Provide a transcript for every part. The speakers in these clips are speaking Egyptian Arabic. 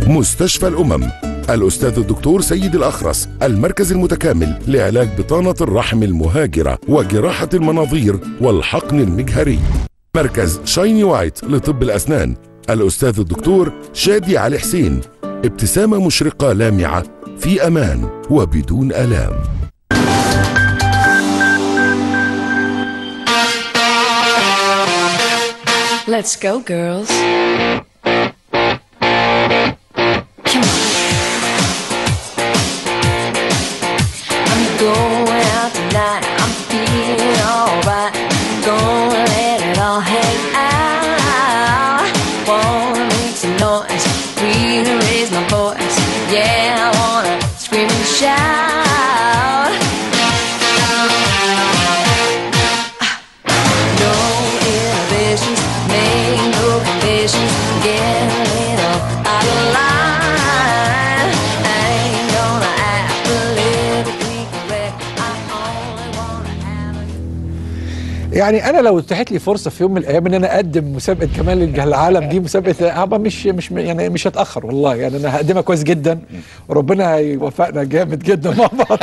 مستشفى الأمم الأستاذ الدكتور سيد الأخرس المركز المتكامل لعلاج بطانة الرحم المهاجرة وجراحة المناظير والحقن المجهري مركز شايني وايت لطب الأسنان الأستاذ الدكتور شادي علي حسين ابتسامة مشرقة لامعة في أمان وبدون آلام Let's go, girls. Come on. I'm going out tonight. I'm feeling alright. Gonna let it all hang out. Wanna make some noise. Really raise my voice. Yeah, I wanna scream and shout. No inhibitions, make no conditions, get a little out of line. I ain't gonna act politically correct. I only wanna have a يعني انا لو اتاحت لي فرصه في يوم من الايام ان انا اقدم مسابقه كمال العالم دي مسابقه هبقى مش مش يعني مش هتاخر والله يعني انا هقدمها كويس جدا وربنا هيوفقنا جامد جدا مع بعض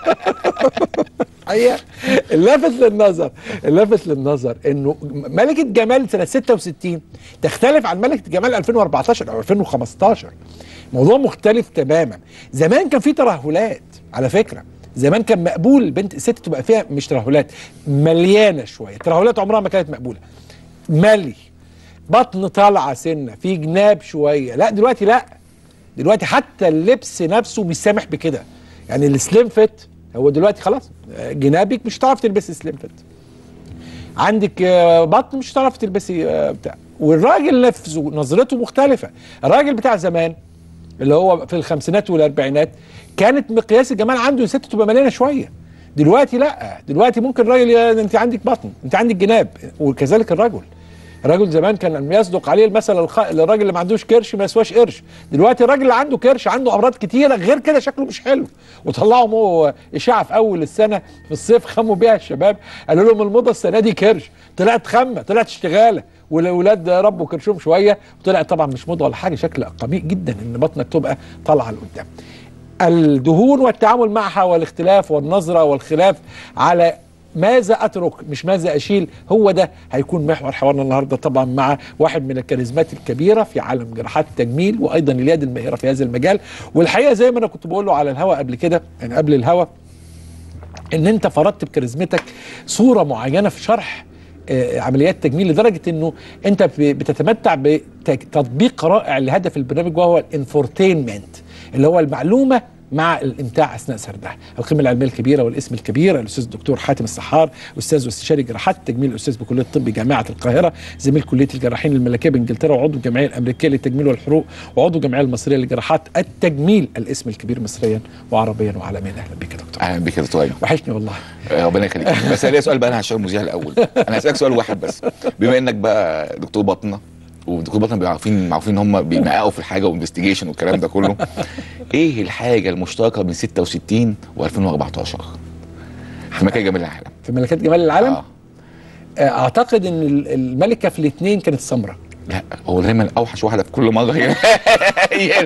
حقيقة اللافت للنظر اللافت للنظر انه ملكة جمال سنة 66 تختلف عن ملكة جمال 2014 او 2015 موضوع مختلف تماما زمان كان في ترهلات على فكرة زمان كان مقبول بنت الست تبقى فيها مش ترهلات مليانة شوية ترهلات عمرها ما كانت مقبولة ملي بطن طالعة سنة في جناب شوية لا دلوقتي لا دلوقتي حتى اللبس نفسه مش سامح بكده يعني السليم فيت هو دلوقتي خلاص آه، جنابك مش هتعرف تلبسي سليم فيت عندك آه، بطن مش هتعرف تلبسي آه، بتاع والراجل نفسه نظرته مختلفة الراجل بتاع زمان اللي هو في الخمسينات والاربعينات كانت مقياس الجمال عنده الست تبقى مليانه شويه دلوقتي لا دلوقتي ممكن الراجل يا- انت عندك بطن انت عندك جناب وكذلك الرجل الرجل زمان كان يصدق عليه المثل الخ... الراجل اللي ما عندوش كرش ما يسواش قرش دلوقتي الراجل اللي عنده كرش عنده امراض كتيره غير كده شكله مش حلو وطلعوا مو اشاعه في اول السنه في الصيف خموا بيها الشباب قالوا لهم الموضه السنه دي كرش طلعت خمه طلعت اشتغاله والاولاد ربوا كرشهم شويه وطلعت طبعا مش موضه ولا حاجه شكل قميء جدا ان بطنك تبقى طالعه لقدام الدهون والتعامل معها والاختلاف والنظرة والخلاف على ماذا أترك مش ماذا أشيل هو ده هيكون محور حوارنا النهاردة طبعا مع واحد من الكاريزمات الكبيرة في عالم جراحات التجميل وأيضا اليد الماهرة في هذا المجال والحقيقة زي ما أنا كنت بقول له على الهوا قبل كده يعني قبل الهوا ان انت فرضت بكاريزمتك صوره معينه في شرح آه، عمليات تجميل لدرجه انه انت ب- بتتمتع بتطبيق رائع لهدف البرنامج وهو الانفورتينمنت اللي هو المعلومه مع الامتاع اثناء سردها، القيمه العلميه الكبيره والاسم الكبير الاستاذ الدكتور حاتم السحار استاذ واستشاري جراحات التجميل الاستاذ بكليه الطب جامعه القاهره زميل كليه الجراحين الملكيه بانجلترا وعضو الجمعيه الامريكيه للتجميل والحروق وعضو الجمعيه المصريه لجراحات التجميل الاسم الكبير مصريا وعربيا وعالميا اهلا بك يا دكتور اهلا بك يا دكتور أيمن. وحشني والله آه، ربنا يخليك بس انا ليا سؤال بقى انا هشتغل مذيع الاول انا هسالك سؤال واحد بس بما انك بقى دكتور باطنه ودكتور باطنه بيبقوا عارفين معروفين ان هم بيمققوا في الحاجه وانفستيجيشن والكلام ده كله ايه الحاجه المشتركه بين 66 و2014 في مكان جمال العالم في ملكات جمال العالم آه. آه. اعتقد ان ال- الملكه في الاثنين كانت سمراء لا هو دايما اوحش واحده في كل مره هي هي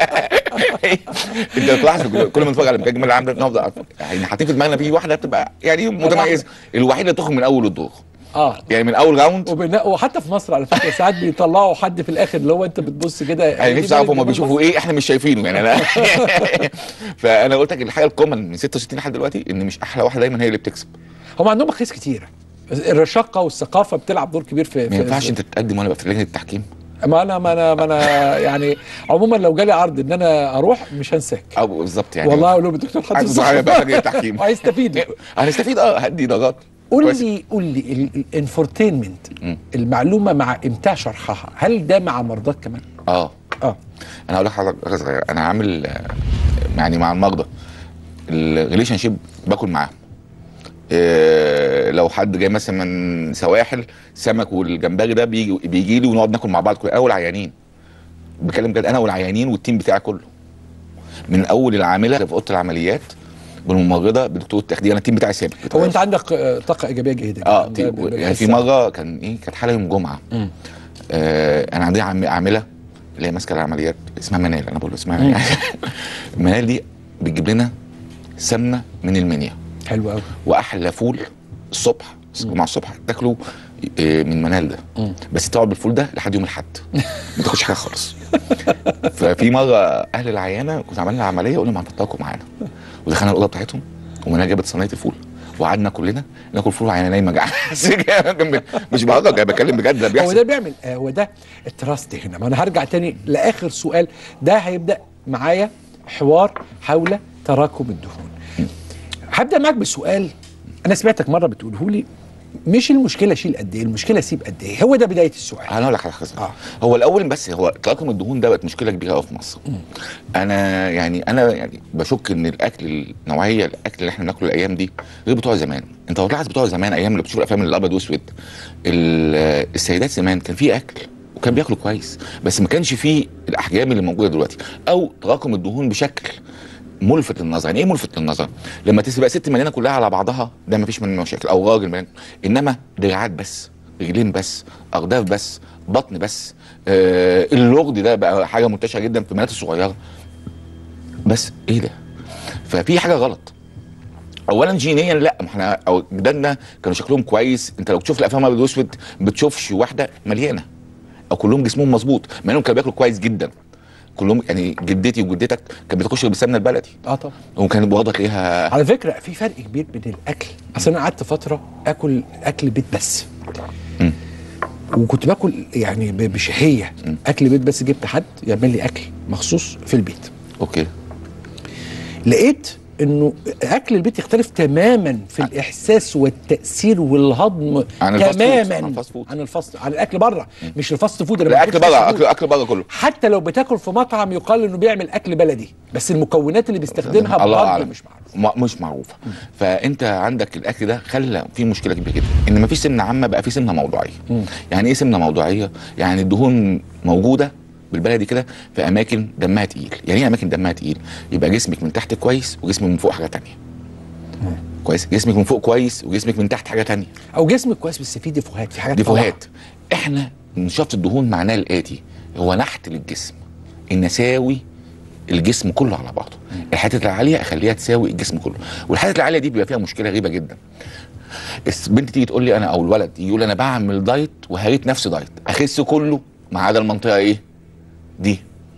انت بتلاحظ في كل- كل ما نتفرج على مكان جمال العالم ده نفضل عارف- يعني حاطين في دماغنا في واحده بتبقى يعني متميزه الوحيده اللي تخرج من اول الدور اه يعني من اول راوند وبنا- وحتى في مصر على فكره ساعات بيطلعوا حد في الاخر اللي هو انت بتبص كده انا نفسي اعرف هم بيشوفوا ايه احنا مش شايفينه يعني انا فانا قلت لك الحاجه الكومن من 66 لحد دلوقتي ان مش احلى واحده دايما هي اللي بتكسب هم عندهم مقاييس كتيره الرشاقه والثقافه بتلعب دور كبير في ما في- ينفعش انت تقدم وانا بقى في لجنه التحكيم ما انا ما انا ما انا يعني عموما لو جالي عرض ان انا اروح مش هنساك او بالظبط يعني والله اقول لهم الدكتور حاتم عايز صحيح بقى الصحار. لجنه التحكيم وهيستفيدوا هنستفيد اه هدي درجات قول كويس. لي قول لي الانفورتينمنت مم. المعلومه مع امتاع شرحها هل ده مع مرضات كمان؟ اه اه انا هقول لك حاجه حاجة صغيره انا عامل آه، يعني مع المرضى الريليشن شيب باكل معاهم إيه لو حد جاي مثلا من سواحل سمك والجمبري ده بيجي بيجي لي ونقعد ناكل مع بعض كل- انا والعيانين بتكلم جد انا والعيانين والتيم بتاعي كله من اول العامله في اوضه العمليات بالممرضه بدكتور التخدير انا التيم بتاعي ثابت هو انت عندك آه، طاقه ايجابيه جيده اه ده تي- ب- ب- يعني في بحسها. مره كان ايه كانت حاله يوم جمعه مم. آه انا عندي عم- عامله اللي هي ماسكه العمليات اسمها منال انا بقول له اسمها يعني منال دي بتجيب لنا سمنه من المنيا حلو قوي واحلى فول الصبح مع الصبح تاكله آه، من منال ده بس تقعد بالفول ده لحد يوم الاحد ما تاكلش حاجه خالص ففي مره اهل العيانه كنا عملنا عمليه قلنا ما هنحطها معانا ودخلنا الاوضه بتاعتهم ومنال جابت صينيه الفول وقعدنا كلنا ناكل فول وعينه نايمه جعانه مش بهزر انا بتكلم بجد ده هو بيحصل ده بيعمل آه، هو ده التراست هنا ما انا هرجع تاني لاخر سؤال ده هيبدا معايا حوار حول تراكم الدهون هبدا معاك بسؤال انا سمعتك مره بتقوله لي مش المشكله شيل قد ايه المشكله سيب قد ايه هو ده بدايه السؤال انا اقول لك على حاجه آه. هو الاول بس هو تراكم الدهون ده بقت مشكله كبيره قوي في مصر انا يعني انا يعني بشك ان الاكل النوعيه الاكل اللي احنا بناكله الايام دي غير بتوع زمان انت لو تلاحظ بتوع زمان ايام اللي بتشوف الافلام الابيض واسود ال- السيدات زمان كان في اكل وكان بياكلوا كويس بس ما كانش فيه الاحجام اللي موجوده دلوقتي او تراكم الدهون بشكل ملفت للنظر يعني ايه ملفت للنظر لما تبقى ست مليانه كلها على بعضها ده مفيش منه مشاكل او راجل مليان انما دراعات بس رجلين بس ارداف بس بطن بس آه اللغد ده بقى حاجه منتشره جدا في البنات الصغيره بس ايه ده ففي حاجه غلط اولا جينيا لا ما احنا او جدادنا كانوا شكلهم كويس انت لو تشوف الافلام الابيض والاسود بتشوفش واحده مليانه او كلهم جسمهم مظبوط مع انهم كانوا بياكلوا كويس جدا كلهم يعني جدتي وجدتك كانت بتاكلش بالسمنه البلدي اه طبعا وكانت برضه تلاقيها على فكره في فرق كبير بين الاكل اصل انا قعدت فتره اكل اكل بيت بس مم. وكنت باكل يعني ب- بشهيه اكل بيت بس جبت حد يعمل لي اكل مخصوص في البيت اوكي لقيت انه اكل البيت يختلف تماما في الاحساس والتاثير والهضم عن الفاست فود، تماما عن الفاست فود. عن الفاست عن الاكل بره مش الفاست فود اللي لا ما اكل بجيبش بره فاست اكل فود. اكل بره كله حتى لو بتاكل في مطعم يقال انه بيعمل اكل بلدي بس المكونات اللي بيستخدمها الله برضه اعلم مش معروفه ما مش معروفه فانت عندك الاكل ده خلى في مشكله كبيره جدا ان ما فيش سمنه عامه بقى في سمنه موضوعيه يعني ايه سمنه موضوعيه يعني الدهون موجوده بالبلدي كده في اماكن دمها تقيل يعني ايه اماكن دمها تقيل يبقى جسمك من تحت كويس وجسمك من فوق حاجه تانية كويس جسمك من فوق كويس وجسمك من تحت حاجه تانية او جسمك كويس بس فيه ديفوهات في حاجات ديفوهات احنا نشاط الدهون معناه الاتي هو نحت للجسم ان اساوي الجسم كله على بعضه الحتت العاليه اخليها تساوي الجسم كله والحتت العاليه دي بيبقى فيها مشكله غريبه جدا البنت تيجي تقول لي انا او الولد يقول انا بعمل دايت وهريت نفسي دايت اخس كله ما عدا المنطقه ايه دي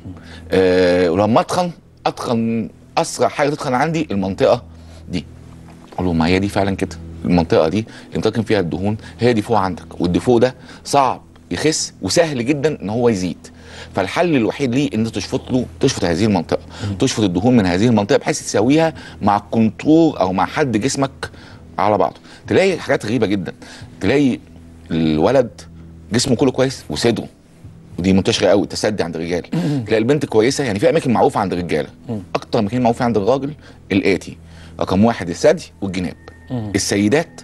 آه ولما اتخن اتخن اسرع حاجه تتخن عندي المنطقه دي اقول له ما هي دي فعلا كده المنطقه دي اللي متراكم فيها الدهون هي دي فوق عندك والديفو ده صعب يخس وسهل جدا ان هو يزيد فالحل الوحيد ليه ان انت تشفط له تشفط هذه المنطقه تشفط الدهون من هذه المنطقه بحيث تساويها مع الكونتور او مع حد جسمك على بعضه تلاقي حاجات غريبه جدا تلاقي الولد جسمه كله كويس وصدره ودي منتشره قوي تسدي عند الرجال تلاقي البنت كويسه يعني في اماكن معروفه عند الرجاله اكتر مكان معروف عند الراجل الاتي رقم واحد الثدي والجناب السيدات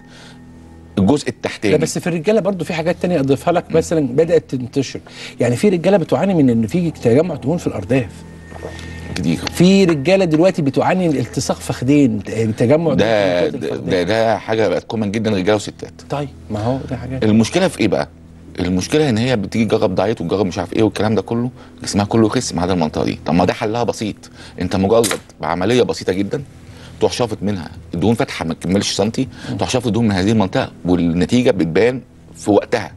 الجزء التحتاني لا بس في الرجاله برضو في حاجات تانية اضيفها لك مثلا بدات تنتشر يعني في رجاله بتعاني من ان في تجمع دهون في الارداف كتير في رجاله دلوقتي بتعاني من التصاق فخدين تجمع ده دهون في ده, الفخدين. ده ده حاجه بقت كومن جدا رجاله وستات طيب ما هو ده حاجات المشكله في ايه بقى المشكله ان هي بتيجي تجرب دايت وتجرب مش عارف ايه والكلام ده كله جسمها كله يخس ما عدا المنطقه دي طب ما ده حلها بسيط انت مجرد بعمليه بسيطه جدا تروح شافط منها الدهون فاتحه ما تكملش سنتي تروح شافط الدهون من هذه المنطقه والنتيجه بتبان في وقتها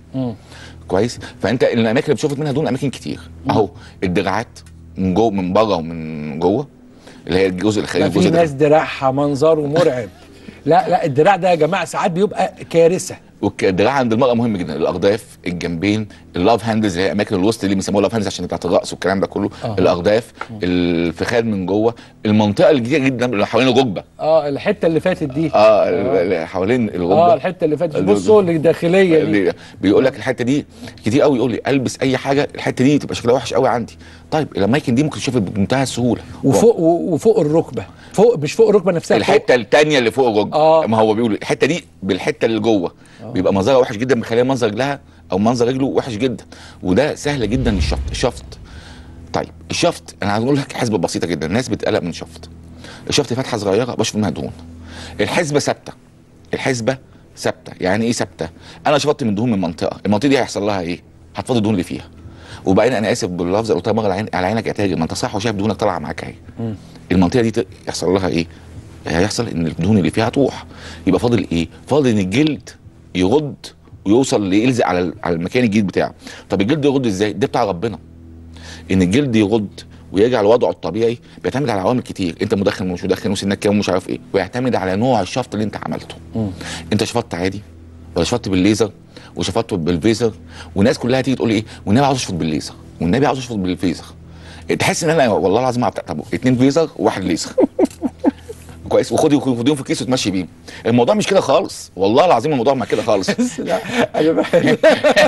كويس فانت الاماكن اللي بتشوفت منها دهون اماكن كتير اهو الدراعات من جوه من بره ومن جوه اللي هي الجزء ده الخارجي في الجزء ناس ده دراعها منظره مرعب لا لا الدراع ده يا جماعه ساعات بيبقى كارثه والدراع عند المرأة مهم جدا الارداف الجنبين اللاف هاندلز اللي هي اماكن الوسط اللي بيسموها لاف هاندلز عشان بتاعت الرأس والكلام ده كله آه. الارداف الفخاد من جوه المنطقة الكبيرة جدا اللي حوالين الركبة اه الحته اللي فاتت دي اه اللي حوالين الركبة اه الحته اللي فاتت بصوا الداخليه دي اللي بيقول لك الحته دي كتير قوي يقول لي البس اي حاجه الحته دي تبقى شكلها وحش قوي عندي طيب الاماكن دي ممكن تشوفها بمنتهى السهوله وفوق وفوق الركبه فوق مش فوق الركبه نفسها فوق. الحته الثانيه اللي فوق الركبه آه. ما هو بيقول الحته دي بالحته اللي جوه بيبقى منظرها وحش جدا بيخليها منظر رجلها او منظر رجله وحش جدا وده سهل جدا الشفط الشفط طيب الشفط انا هقول لك حسبه بسيطه جدا الناس بتقلق من الشفط الشفط فتحه صغيره بشوف منها دهون الحسبه ثابته الحسبه ثابته يعني ايه ثابته انا شفطت من دهون من منطقه المنطقه دي هيحصل لها ايه هتفضي الدهون اللي فيها وبعدين انا اسف باللفظ قلت مغل عين على عينك يا تاجر ما انت صح وشايف دهونك طالعه معاك اهي المنطقه دي ت- يحصل لها ايه؟ هيحصل ان الدهون اللي فيها تروح يبقى فاضل ايه؟ فاضل ان الجلد يغض ويوصل ليلزق على على المكان الجديد بتاعه طب الجلد يغض ازاي؟ ده بتاع ربنا ان الجلد يغض ويرجع لوضعه الطبيعي بيعتمد على عوامل كتير انت مدخن ومش مدخن وسنك كام ومش عارف ايه ويعتمد على نوع الشفط اللي انت عملته انت شفطت عادي ولا شفطت بالليزر وشفطت بالفيزر والناس كلها تيجي تقول لي ايه والنبي عاوز اشفط بالليزر والنبي عاوز اشفط بالفيزر تحس ان انا والله العظيم بتاع طب اتنين فيزر وواحد ليزر كويس وخدي خديهم في كيس وتمشي بيهم الموضوع مش كده خالص والله العظيم الموضوع ما كده خالص بس لا انا بحب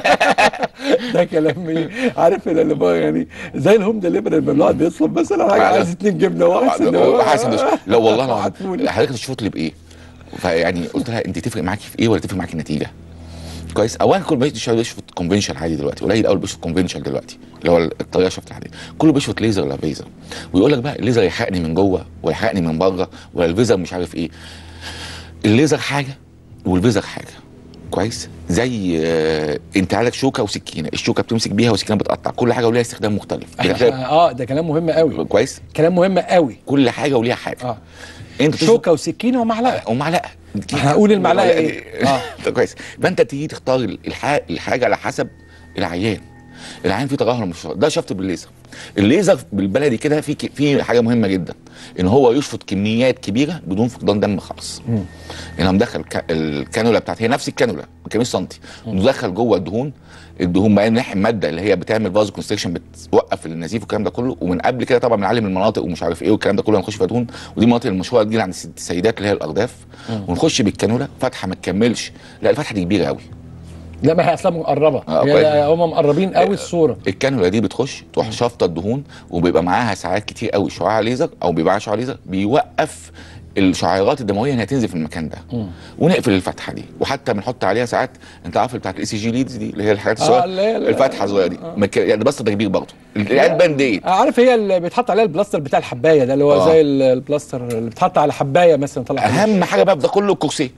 ده كلام مين عارف اللي بقى يعني زي الهوم ديليفري لما الواحد بيطلب مثلا حاجه بعد- عايز اتنين جبنه واحد وحاسس إن- لا والله واحد العظيم فول. حضرتك تشوف لي بايه فيعني قلت لها انت تفرق معاكي في ايه ولا تفرق معاكي النتيجه كويس اولا كل بقيت الشباب بيشفط كونفنشال عادي دلوقتي قليل قوي بيشفط كونفنشال دلوقتي اللي هو الطريقه شفط العاديه كله بيشفط ليزر ولا فيزر ويقول لك بقى الليزر يحرقني من جوه ولا يحرقني من بره ولا الفيزر مش عارف ايه الليزر حاجه والفيزر حاجه كويس زي آه انت عندك شوكه وسكينه الشوكه بتمسك بيها والسكينه بتقطع كل حاجه وليها استخدام مختلف اه ده كلام مهم قوي كويس كلام مهم قوي كل حاجه وليها حاجه اه انت تشفط- شوكه وسكينه ومعلقه ومعلقه هقول المعلقة إيه؟ اه آه. كويس فانت تيجي تختار الح- الحاجه على حسب العيان العيان فيه تغير مش ده شفط بالليزر الليزر بالبلدي كده في ك- في حاجه مهمه جدا ان هو يشفط كميات كبيره بدون فقدان دم خالص يعني مدخل ك- الكانولا بتاعت هي نفس الكانولا كمية سنتي ندخل جوه الدهون الدهون بقى ناحيه الماده اللي هي بتعمل فازو كونستريكشن بتوقف النزيف والكلام ده كله ومن قبل كده طبعا بنعلم المناطق ومش عارف ايه والكلام ده كله هنخش فيها دهون ودي المناطق المشهوره تجي عند الس- السيدات اللي هي الارداف ونخش بالكانولا فتحه ما تكملش لا الفتحه دي كبيره قوي لا ما هي اصلا مقربه آه، هي كويس. هم مقربين قوي الصوره الكانولا دي بتخش تروح شافطه الدهون وبيبقى معاها ساعات كتير قوي شعاع ليزر او بيبقى معاها شعاع ليزر بيوقف الشعيرات الدمويه انها تنزل في المكان ده ونقفل الفتحه دي وحتى بنحط عليها ساعات انت عارف بتاعت الاي سي جي ليدز دي اللي هي الحاجات آه، الصغيره اللي هي- الفتحه الصغيره دي مك- يعني بس تكبير برضه الالبان ديت عارف هي اللي بيتحط عليها البلاستر بتاع الحبايه ده اللي هو آه. زي ال- البلاستر اللي بيتحط على حبايه مثلا طلع اهم حاجه بقى في ده كله الكرسي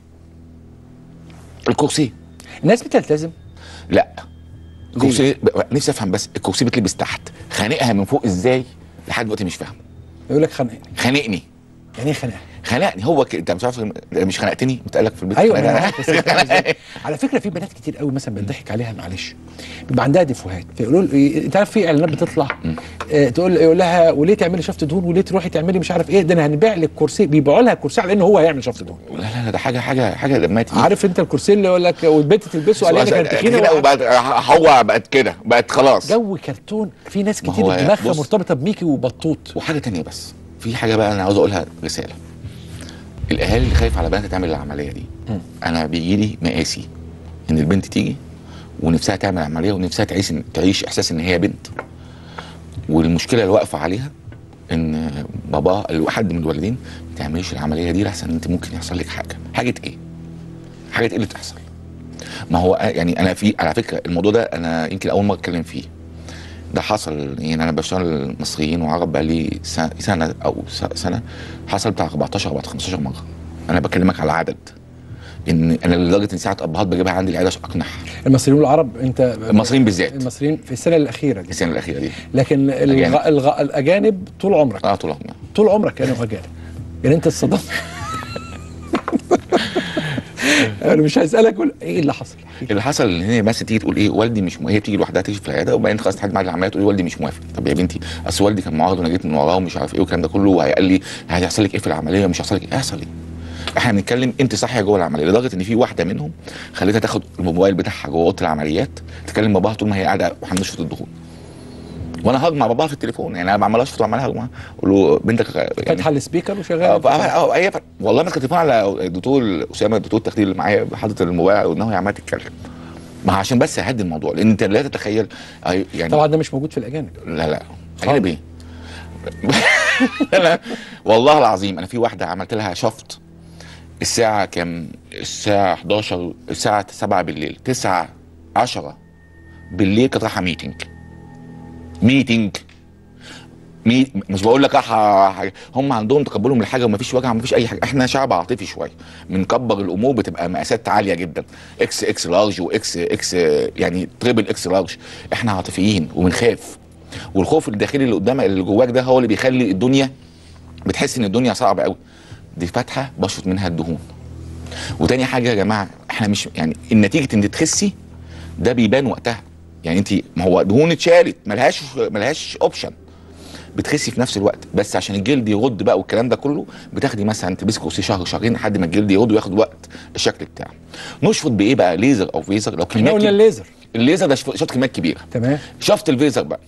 الكرسي الناس بتلتزم لا الكرسي نفسي افهم بس الكرسي بيتلبس تحت خانقها من فوق ازاي لحد دلوقتي مش فاهم يقول لك خانقني خانقني يعني ايه خانقني خنقني هو ك... انت مش عارف مش خنقتني متقلق في البيت ايوه خنقني. أنا عارف، بس بتعمل إزاي؟ على فكره في بنات كتير قوي مثلا بيضحك عليها معلش بيبقى عندها ديفوهات فيقولوا له إيه، انت عارف في اعلانات بتطلع آه تقول يقول لها وليه تعملي شفط دهون وليه تروحي تعملي مش عارف ايه ده انا هنبيع لك كرسي بيبيعوا لها الكرسي على انه هو هيعمل شفط دهون لا لا لا ده حاجه حاجه حاجه دمها تقيل عارف انت الكرسي اللي يقول لك والبنت تلبسه عليها كانت تخينه كده وقعدت- وبقت هو بقت كده بقت خلاص جو كرتون في ناس ما كتير هو دماغها بص. مرتبطه بميكي وبطوط وحاجه تانية بس في حاجه بقى انا عاوز اقولها رساله الاهالي اللي خايف على بنتها تعمل العمليه دي انا بيجي لي مقاسي ان البنت تيجي ونفسها تعمل عمليه ونفسها تعيش تعيش احساس ان هي بنت والمشكله اللي واقفه عليها ان بابا حد من الوالدين ما تعمليش العمليه دي لحسن انت ممكن يحصل لك حاجه حاجه ايه حاجه ايه اللي تحصل ما هو يعني انا في على فكره الموضوع ده انا يمكن اول مره اتكلم فيه ده حصل يعني انا بشتغل مصريين وعرب بقالي سنه سنه او س- سنه حصل بتاع 14 14 15 مره انا بكلمك على عدد ان انا لدرجه ان ساعه ابهات بجيبها عندي العياده عشان اقنعها المصريين والعرب انت المصريين بالذات المصريين في السنه الاخيره دي السنه الاخيره دي لكن الغ... الأجانب. الغ... الاجانب طول عمرك اه طول عمري طول عمرك كانوا اجانب يعني انت اتصدمت انا مش هسالك قول ايه اللي حصل اللي حصل ان هي بس تيجي تقول ايه والدي مش م... هي بتيجي لوحدها تيجي في العياده وبعدين خلاص تحدد ميعاد العمليه تقول لي والدي مش موافق طب يا بنتي اصل والدي كان معارض وانا جيت من وراه ومش عارف ايه والكلام ده كله وهيقال لي هيحصل لك ايه في العمليه ومش هيحصل لك ايه هيحصل ايه احنا بنتكلم انت صاحيه جوه العمليه لدرجه ان في واحده منهم خليتها تاخد الموبايل بتاعها جوه اوضه العمليات تكلم باباها طول ما هي قاعده واحنا بنشفط الدهون وانا هاج مع باباها في التليفون يعني انا بعمل اشفط وعمال هاج معاها اقول له بنتك يعني فاتحه السبيكر اه وشغال ف- اه هي ف- والله ماسكه التليفون على الدكتور اسامه الدكتور التخدير اللي معايا حاطط الموبايل وان هي عماله تتكلم ما عشان بس اهدي الموضوع لان انت لا تتخيل أي- يعني طبعا ده مش موجود في الاجانب لا لا اجانب ايه؟ لا والله العظيم انا في واحده عملت لها شفط الساعه كام؟ الساعه 11 الساعه 7 بالليل 9 10 بالليل كانت رايحه ميتنج ميتنج مي مش بقول لك أح- حاجه هم عندهم تقبلهم للحاجه ومفيش وجع ومفيش اي حاجه احنا شعب عاطفي شويه بنكبر الامور بتبقى مقاسات عاليه جدا اكس اكس لارج واكس اكس يعني تريبل اكس لارج احنا عاطفيين وبنخاف والخوف الداخلي اللي قدام اللي جواك ده هو اللي بيخلي الدنيا بتحس ان الدنيا صعبه قوي دي فتحه بشفط منها الدهون وتاني حاجه يا جماعه احنا مش يعني النتيجه ان تخسي ده بيبان وقتها يعني انت ما هو دهون اتشالت ملهاش ملهاش اوبشن بتخسي في نفس الوقت بس عشان الجلد يرد بقى والكلام ده كله بتاخدي مثلا تبسكي شهر شهرين لحد ما الجلد يرد وياخد وقت الشكل بتاعه نشفط بايه بقى ليزر او فيزر لو احنا كميات قلنا كبيرة- الليزر الليزر ده شف- شفط كميات كبيره تمام شفت الفيزر بقى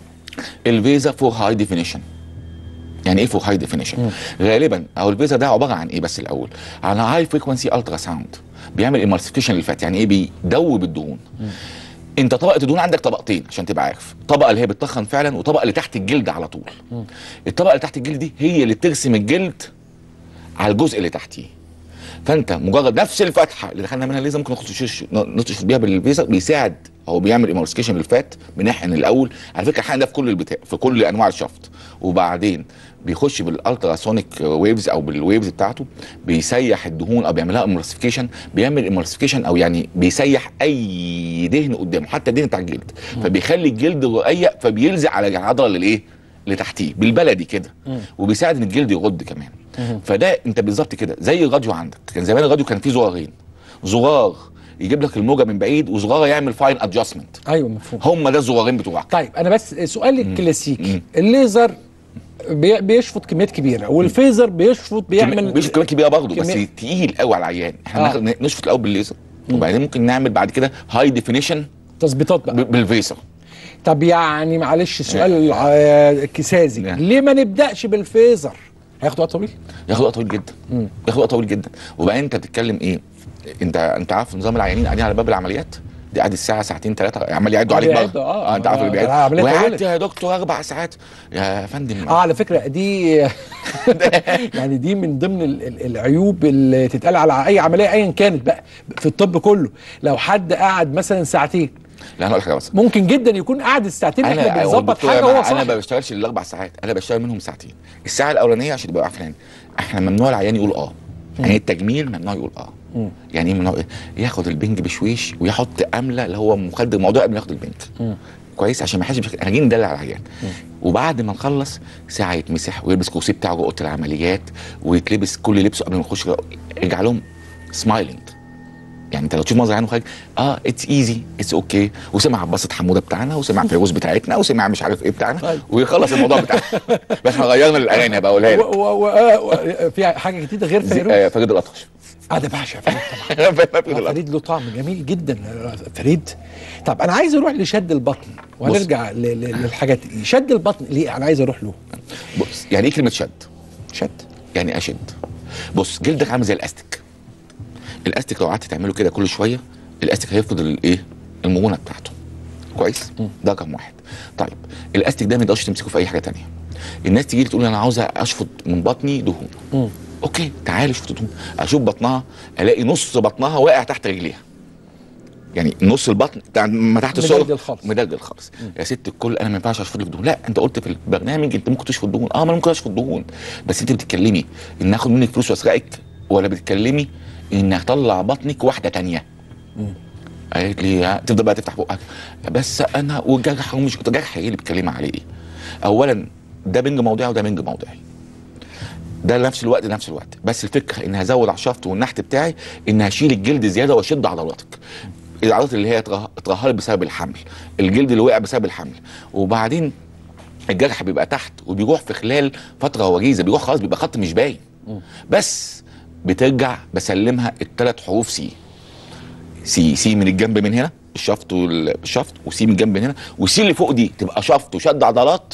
الفيزر فور هاي ديفينيشن يعني ايه فور هاي ديفينيشن غالبا او الفيزر ده عباره عن ايه بس الاول عن هاي فريكونسي الترا ساوند بيعمل امالسيفيكيشن للفات يعني ايه بيدوب الدهون انت طبقه الدهون عندك طبقتين عشان تبقى عارف طبقه اللي هي بتطخن فعلا وطبقه اللي تحت الجلد على طول الطبقه اللي تحت الجلد دي هي اللي بترسم الجلد على الجزء اللي تحتيه فانت مجرد نفس الفتحه اللي دخلنا منها الليزر ممكن نخش نطش بيها بالفيزر بيساعد هو بيعمل امالسكيشن للفات بنحقن الاول على فكره الحقن ده في كل البتاع في كل انواع الشفط وبعدين بيخش بالالتراسونيك ويفز او بالويفز بتاعته بيسيح الدهون او بيعملها امالسيفيكيشن بيعمل امالسيفيكيشن او يعني بيسيح اي دهن قدامه حتى الدهن بتاع الجلد فبيخلي الجلد رقيق فبيلزق على العضله اللي ايه اللي تحتيه بالبلدي كده وبيساعد ان الجلد يرد كمان فده انت بالظبط كده زي الراديو عندك كان زمان الراديو كان فيه زرارين زرار يجيب لك الموجه من بعيد وزرار يعمل فاين ادجستمنت ايوه مفهوم هم ده الزرارين بتوعك طيب انا بس سؤال الكلاسيكي مم. الليزر بي- بيشفط كميات كبيره والفيزر بيشفط بيعمل مش كميه كبيره برضه بس كمية- تقيل قوي على العيان احنا آه. ناخد نشفط الاول بالليزر وبعدين ممكن نعمل بعد كده هاي ديفينيشن تظبيطات بقى بالفيزر طب يعني معلش السؤال الع- كساذي نعم. ليه ما نبداش بالفيزر هياخد وقت طويل ياخد وقت طويل جدا ياخد وقت طويل جدا وبعدين انت بتتكلم ايه انت انت عارف نظام العيانين قاعدين على باب العمليات دي قاعد الساعه ساعتين ثلاثه عمال يعدوا عليك بيعدوا، برضه آه. اه انت عارف اللي بيعد العملية طولت. وقعدت يا دكتور اربع ساعات يا فندم اه على فكره دي يعني دي من ضمن ال- ال- العيوب اللي تتقال على اي عمليه ايا كانت بقى في الطب كله لو حد قعد مثلا ساعتين لا انا اقول لك حاجه بس ممكن جدا يكون قعد الساعتين احنا انا بنظبط والدكتور حاجه يا هو جماعة انا صح ما بشتغلش الاربع ساعات انا بشتغل منهم ساعتين الساعه الاولانيه عشان تبقى عارف يعني احنا ممنوع العيان يقول اه يعني التجميل ممنوع يقول اه يعني ايه ممنوع ياخد البنج بشويش ويحط امله اللي هو مخدر موضوع قبل ما ياخد البنج كويس عشان ما يحسش بشكل احنا جايين ندلع على العيان وبعد ما نخلص ساعه يتمسح ويلبس كوسي بتاعه جوه اوضه العمليات ويتلبس كل لبسه قبل ما يخش يرجع لهم سمايلنج يعني انت لو تشوف منظر عينه خارج اه اتس ايزي اتس اوكي وسمع عباسة حموده بتاعنا وسمع فيروز بتاعتنا وسمع مش عارف ايه بتاعنا طيب. ويخلص الموضوع بتاعنا بس احنا غيرنا الاغاني بقى اقولها و- لك و- و- آه، و- في حاجه جديده غير زي- فيروز آه، فريد الاطرش اه ده بعشق فريد طبعا فريد آه، الاطرش فريد له طعم جميل جدا آه، فريد طب انا عايز اروح لشد البطن وهنرجع ل- ل- للحاجات دي شد البطن ليه انا عايز اروح له بص يعني ايه كلمه شد شد يعني اشد بص جلدك عامل زي الاستيك الاستيك لو قعدت تعمله كده كل شويه الاستيك هيفقد الايه المرونه بتاعته كويس ده رقم واحد طيب الاستيك ده ما تقدرش تمسكه في اي حاجه تانية الناس تيجي لي تقول لي انا عاوزه اشفط من بطني دهون اوكي تعالي شفط دهون اشوف بطنها الاقي نص بطنها واقع تحت رجليها يعني نص البطن بتاع ما تحت الصوره مدلدل خالص. مدلدل خالص يا ست الكل انا ما ينفعش اشفط لك دهون لا انت قلت في البرنامج انت ممكن تشفط دهون اه ما انا ممكن اشفط دهون بس انت بتتكلمي ان اخد منك فلوس واسرقك ولا بتتكلمي ان اطلع بطنك واحده تانية قالت لي ها، تفضل بقى تفتح بقك بس انا والجرح ومش جرح ايه اللي بتتكلمي عليه ايه اولا ده بنج موضعي وده بنج موضعي ده نفس الوقت نفس الوقت بس الفكره ان هزود على الشفط والنحت بتاعي ان هشيل الجلد زياده واشد عضلاتك العضلات اللي هي اتره- اترهلت بسبب الحمل الجلد اللي وقع بسبب الحمل وبعدين الجرح بيبقى تحت وبيروح في خلال فتره وجيزه بيروح خلاص بيبقى خط مش باين بس بترجع بسلمها الثلاث حروف سي سي سي من الجنب من هنا الشفط والشفط وسي من الجنب من هنا وسي اللي فوق دي تبقى شفط وشد عضلات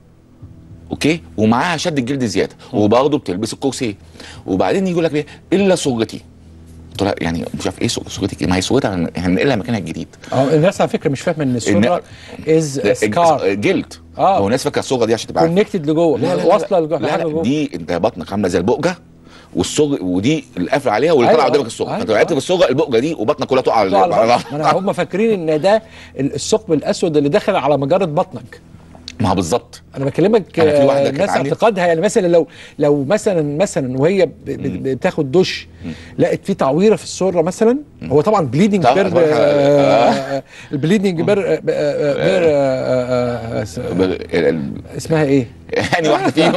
اوكي ومعاها شد الجلد زياده وبرضه بتلبس الكرسي وبعدين يجي يقول لك ايه الا صورتي قلت لها يعني مش عارف ايه صور- صورتك إيه؟ ما هي صورتها هننقلها مكانها الجديد اه الناس على فكره مش فاهمه ان السره از سكار جلد آه. هو الناس فاكره الصوره دي عشان تبقى عارفة. كونكتد لجوه لا لا لا واصله لا, لجوه لا, حاجة لا جوه. دي انت بطنك عامله زي البقجه والصوغ ودي اللي قافله عليها واللي أيوة، طالعه قدامك الصوغ أيوة. فانت لو لعبت بالصوغه البقجه دي وبطنك كلها تقع على طبعاً على- ما انا هم فاكرين ان ده ال- الثقب الاسود اللي داخل على مجره بطنك ما هو بالظبط انا بكلمك أنا في واحدة آه، كانت الناس عندي- اعتقادها يعني مثلا لو لو مثلا مثلا وهي ب- ب- بتاخد دش لقت في تعويره في السره مثلا هو طبعا بليدنج طبعاً، بير طبعاً. آه، البليدنج بير آه، آه، بير آه، آه، س- ب- ال- اسمها ايه؟ يعني واحده فيهم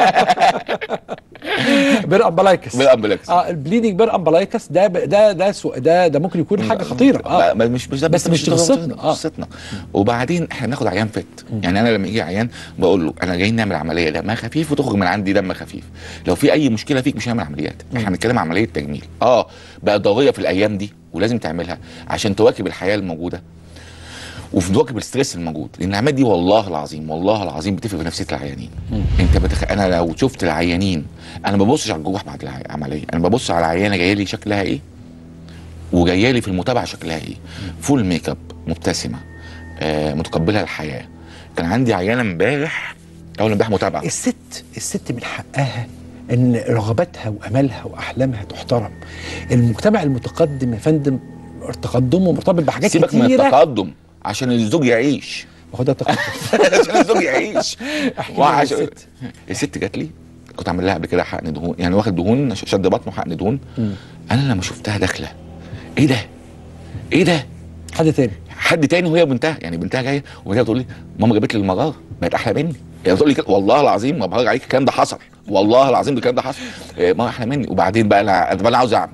بير امبلايكس بالامبلكس اه البليدنج بير امبلايكس ده ب- ده ده سو- ده ده ممكن يكون حاجه خطيره اه ما- مش مش ده بس مش قصتنا، مش آه. قصتنا وبعدين احنا بناخد عيان فت يعني انا لما يجي عيان بقول له انا جايين نعمل عمليه دمها خفيف وتخرج من عندي دم خفيف لو في اي مشكله فيك مش هنعمل عمليات احنا بنتكلم عن عمليه تجميل اه بقى ضروريه في الايام دي ولازم تعملها عشان تواكب الحياه الموجوده وفي تواكب الستريس الموجود لان العمليات دي والله العظيم والله العظيم بتفرق في نفسيه العيانين انت بتخ... انا لو شفت العيانين انا ما ببصش على الجروح بعد الع- العمليه انا ببص على العيانه جايه لي شكلها ايه وجايه لي في المتابعه شكلها ايه فول ميك اب مبتسمه آه متقبله الحياه كان عندي عيانه امبارح اول امبارح متابعه الست الست من حقها ان رغباتها وامالها واحلامها تحترم المجتمع المتقدم يا فندم تقدمه مرتبط بحاجات سيبك من كتيره التقدم عشان الزوج يعيش ما هو ده تقدم عشان الزوج يعيش احكي لي عن وعشان الست الست جات لي كنت عامل لها قبل كده حقن دهون يعني واخد دهون شد بطن وحقن دهون انا لما شفتها داخله ايه ده ايه ده حد تاني حد تاني وهي بنتها يعني بنتها جايه وهي بتقول لي ماما جابت لي المراره بقت احلى مني هي بتقول لي كده والله العظيم ما بهرج عليك الكلام ده حصل والله العظيم الكلام ده حصل إيه، ماما احلى مني وبعدين بقى انا طب انا عاوز اعمل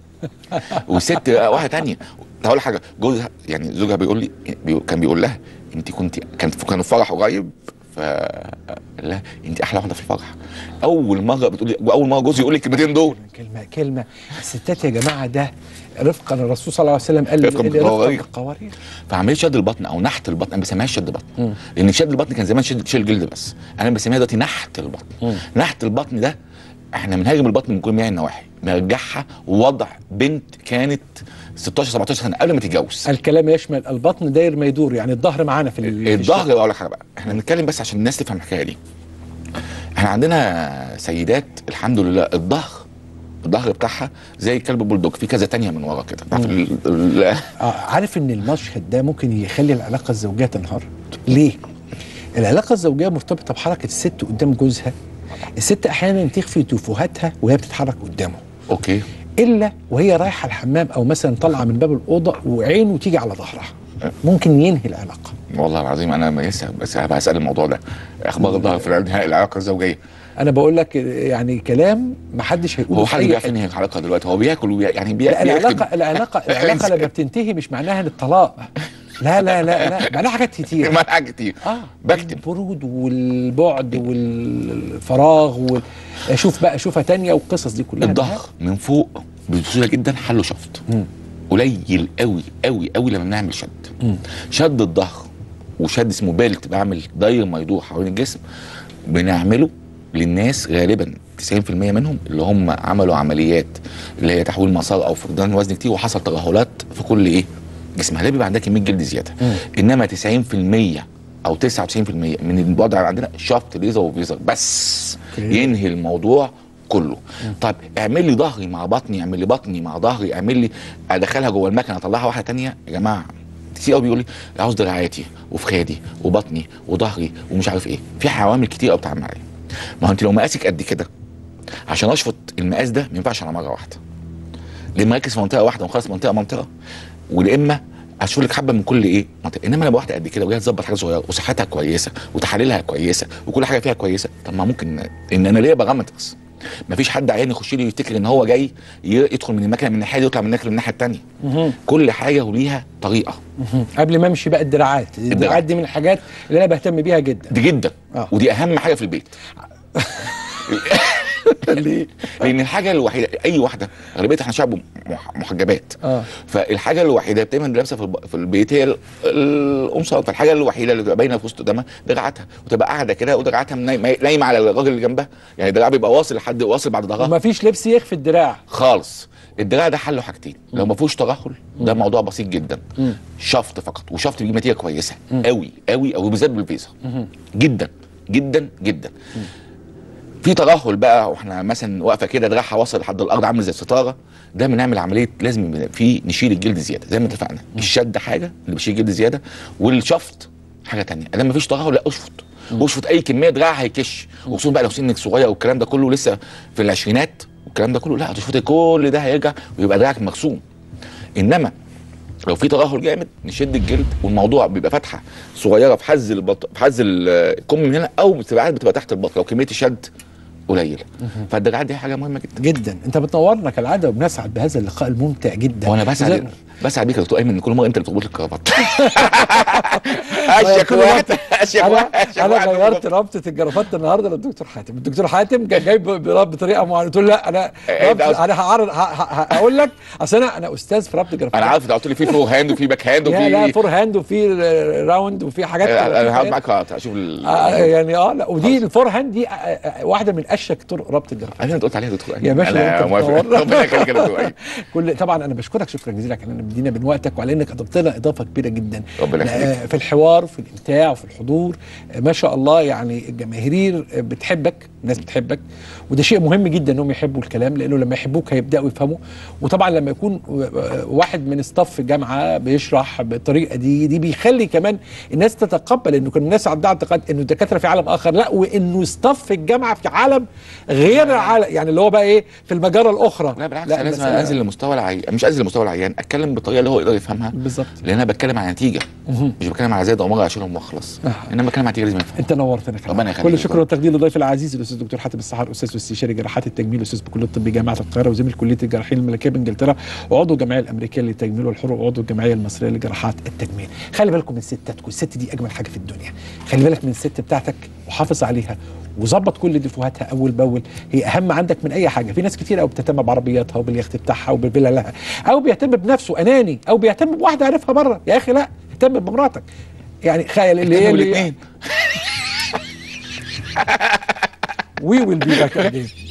والست بقى واحده تانية هقول لك حاجه جوزها يعني زوجها بيقول لي بيقول كان بيقول لها انت كنت كان كانوا في فرح قريب ف قال لها انت احلى واحده في الفرح اول مره بتقول لي اول مره جوزي يقول لي الكلمتين دول كلمه كلمه الستات يا جماعه ده رفقا الرسول صلى الله عليه وسلم قال رفقاً رفقا بالقوارير. بالقوارير فعمليه شد البطن او نحت البطن انا بسميهاش شد بطن لان شد البطن كان زمان شد شيل جلد بس انا بسميها دلوقتي نحت البطن نحت البطن ده احنا بنهاجم البطن من كل مياه النواحي نرجعها وضع بنت كانت 16 17 سنه قبل ما تتجوز الكلام يشمل البطن داير ما يدور يعني الظهر معانا في ال- في الظهر اقول لك حاجه بقى احنا بنتكلم بس عشان الناس تفهم الحكايه دي احنا عندنا سيدات الحمد لله الظهر الظهر بتاعها زي الكلب البولدوج في كذا تانية من ورا كده عارف ال- ال- آه عارف ان المشهد ده ممكن يخلي العلاقه الزوجيه تنهار ليه العلاقه الزوجيه مرتبطه بحركه الست قدام جوزها الست احيانا تخفي تفوهاتها وهي بتتحرك قدامه اوكي الا وهي رايحه الحمام او مثلا طالعه من باب الاوضه وعينه تيجي على ظهرها ممكن ينهي العلاقه والله العظيم انا لسه بس هبقى اسال الموضوع ده اخبار الظهر في انهاء العلاقه الزوجيه انا بقول لك يعني كلام ما حدش هيقوله هو في حد أي بيعرف حتة. ينهي العلاقه دلوقتي هو بياكل وبي... يعني بي... لا العلاقه بيكتب. العلاقه العلاقه لما بتنتهي مش معناها الطلاق لا لا لا لا معناها حاجات كتير ما حاجه كتير اه بكتب البرود والبعد والفراغ وال... اشوف بقى اشوفها تانية والقصص دي كلها الظهر من فوق بسهوله جدا حله شفط قليل قوي قوي قوي لما بنعمل شد شد الظهر وشد اسمه بيلت بعمل داير ما يدور حوالين الجسم بنعمله للناس غالبا 90% منهم اللي هم عملوا عمليات اللي هي تحويل مسار او فقدان وزن كتير وحصل ترهلات في كل ايه جسمها لا بيبقى عندها كميه جلد زياده انما 90% او 99% من الوضع اللي عندنا شفط ليزر وفيزر بس أوكي. ينهي الموضوع كله طيب اعمل لي ظهري مع بطني اعمل لي بطني مع ظهري اعمل لي ادخلها جوه المكنه اطلعها واحده تانية يا جماعه كتير قوي بيقول لي عاوز دراعاتي وفخادي وبطني وظهري ومش عارف ايه في عوامل كتير قوي بتعمل عليا ما هو انت لو مقاسك قد كده عشان اشفط المقاس ده ما ينفعش على مره واحده لان مركز في منطقه واحده ونخلص منطقه منطقه ولا اما اشوف لك حبه من كل ايه منطقه انما لما واحده قد كده وهي تظبط حاجه صغيره وصحتها كويسه وتحاليلها كويسه وكل حاجه فيها كويسه طب ما ممكن ان انا ليا بارامترز ما فيش حد عيان يخش لي يفتكر ان هو جاي ي- يدخل من المكنه من الناحيه دي ويطلع من الناحيه من الناحيه الثانيه كل حاجه وليها طريقه مهم. قبل ما امشي بقى الدراعات الدراعات دي من الحاجات اللي انا بهتم بيها جدا دي جدا آه. ودي اهم حاجه في البيت ليه لان الحاجه الوحيده اي واحده غالبيه احنا شعب مح- محجبات اه فالحاجه الوحيده دايما اللي لابسه في الب- في البيت هي ال- القمصان فالحاجه الوحيده اللي بتبقى باينه في وسط قدامها دراعاتها وتبقى قاعده كده ودراعاتها نايمه نايمة على الراجل اللي جنبها يعني الدراع بيبقى واصل لحد واصل بعد ظهرها وما فيش لبس يخفي الدراع خالص الدراع ده حله حاجتين لو ما فيهوش ترهل ده موضوع بسيط جدا شفط فقط وشفط بيجيب نتيجه كويسه قوي قوي قوي بالذات بالفيزا جدا جدا جدا في ترهل بقى واحنا مثلا واقفه كده دراعها واصل لحد الارض عامل زي الستاره ده بنعمل عمليه لازم يبقى في نشيل الجلد زياده زي ما اتفقنا الشد حاجه اللي بيشيل الجلد زياده والشفط حاجه تانية لما فيش ترهل لا اشفط واشفط اي كميه دراع هيكش وخصوصا بقى لو سنك صغير والكلام ده كله لسه في العشرينات والكلام ده كله لا هتشفطي كل ده هيرجع ويبقى دراعك مكسوم انما لو في ترهل جامد نشد الجلد والموضوع بيبقى فتحه صغيره في حز البط... في حز ال- الكم من هنا او بتبقى بتبقى تحت البطن لو كميه الشد قليله فالدراعات دي حاجه مهمه جدا جدا انت بتنورنا كالعاده وبنسعد بهذا اللقاء الممتع جدا وانا زي- بسعد بسعد بيك يا دكتور ايمن ان كل مره انت اللي بتربط لي الكرافات طيب، اشيك كل واحد وقت اشيك انا واحد أشيك انا واحد غيرت رابطه الجرافات النهارده للدكتور حاتم الدكتور حاتم جا- جايب براب بطريقه معينه قلت له لا انا إيه ده رابط- أصلاً؟ انا هعرض ه- ه- هقول لك اصل انا انا استاذ في ربط الجرافات انا عارف انت قلت لي في فور هاند وفي باك هاند يا لا وفي فور هاند وفي راوند وفي حاجات كده. انا هقعد معاك اشوف ال- آه، يعني اه لا ودي الفور هاند دي آه، آه، واحده من اشيك طرق ربط الجرافات انا انت قلت عليها يا دكتور أيمن. يا باشا انا انت موافق بتنورنا. ربنا يخليك يا دكتور أيمن. كل طبعا انا بشكرك شكرا جزيلا على انك مدينا من وقتك وعلى انك اضفت لنا اضافه كبيره جدا ربنا يخليك. آه، في الحوار وفي الامتاع وفي الحضور آه، ما شاء الله يعني الجماهير آه، بتحبك الناس بتحبك وده شيء مهم جدا انهم يحبوا الكلام لانه لما يحبوك هيبداوا يفهموا وطبعا لما يكون آه، واحد من ستاف الجامعه بيشرح بالطريقه دي دي بيخلي كمان الناس تتقبل انه كان الناس عندها اعتقاد انه الدكاتره في عالم اخر لا وانه ستاف الجامعه في عالم غير العالم يعني اللي هو بقى ايه في المجره الاخرى لا بالعكس انا لازم المسألة- انزل لمستوى العيان مش انزل لمستوى العيان اتكلم بالطريقه اللي هو يقدر يفهمها بالظبط لان انا بتكلم عن نتيجه مش بتكلم على زي ضمير اشيلهم واخلص آه. انما بتكلم عن نتيجه لازم يفهم انت نورتنا ربنا يخليك. كل شكر وتقدير لضيف العزيز الاستاذ الدكتور حاتم السحار استاذ واستشاري جراحات التجميل استاذ بكليه الطب جامعه القاهره وزميل كليه الجراحين الملكيه بانجلترا وعضو الجمعيه الامريكيه للتجميل والحر وعضو الجمعيه المصريه لجراحات التجميل خلي بالكم من ستاتكم الست دي اجمل حاجه في الدنيا خلي بالك من الست بتاعتك وحافظ عليها وظبط كل دفوهاتها اول باول هي اهم عندك من اي حاجه في ناس كتير قوي بتهتم بعربياتها وباليخت بتاعها وبالفيلا لها او بيهتم بنفسه اناني او بيهتم بواحده عارفها بره يا اخي لا اهتم بمراتك يعني خيال اللي هي اهتموا اللي بالاتنين. we will be back again